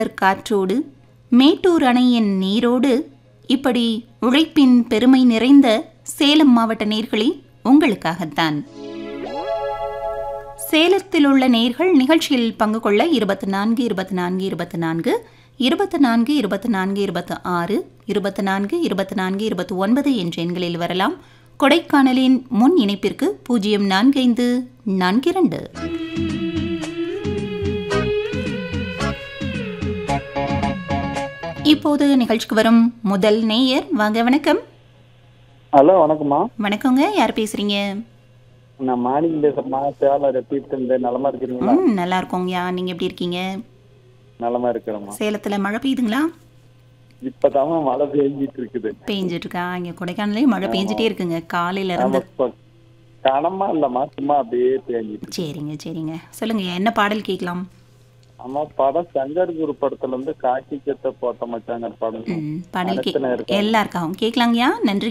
காற்றோடு மேட்டூர் அணையின் நீரோடு இப்படி உழைப்பின் பெருமை நிறைந்த சேலம் மாவட்ட நேர்களே உங்களுக்காகத்தான் சேலத்தில் உள்ள நேர்கள் நிகழ்ச்சியில் பங்கு கொள்ள இருபத்தி நான்கு இருபத்தி நான்கு இருபத்தி நான்கு இருபத்தி நான்கு இருபத்தி நான்கு இருபத்தி ஆறு இருபத்தி நான்கு இருபத்தி நான்கு இருபத்தி ஒன்பது என்ற எண்களில் வரலாம் கொடைக்கானலின் முன் இணைப்பிற்கு பூஜ்ஜியம் நான்கு ஐந்து நான்கு இரண்டு இப்போது நிகழ்ச்சிக்கு வரும் முதல் நேயர் வாங்க வணக்கம் ஹலோ வணக்கம்மா வணக்கங்க யார் பேசுறீங்க நான் மார்னிங் பேசுறேம்மா சேலம் ரெப்பீட் இந்த நலமா இருக்கிறீங்களா ம் நல்லா இருக்கோங்கய்யா நீங்க எப்படி இருக்கீங்க நலமா இருக்கிறேம்மா சேலத்துல மழை பெய்யுதுங்களா இப்பதாம்மா மழை பெஞ்சிட்டு இருக்குது பெஞ்சிட்டு இருக்கா இங்க கொடைக்கானலையும் மழை பெஞ்சிட்டே இருக்குங்க காலையில இருந்து ஆமா இப்ப கனமா இல்லம்மா சும்மா அப்படியே பெஞ்சிட்டு சரிங்க சரிங்க சொல்லுங்க என்ன பாடல் கேட்கலாம் ஆமா படம் சங்கர் குரு படத்துல இருந்து காக்கி கத்த போட்ட மச்சாங்க படம் ம் பாடல் கே அடுத்த நேரம் எல்லாருக்காகவும் கேட்கலாங்கய்யா நன்றி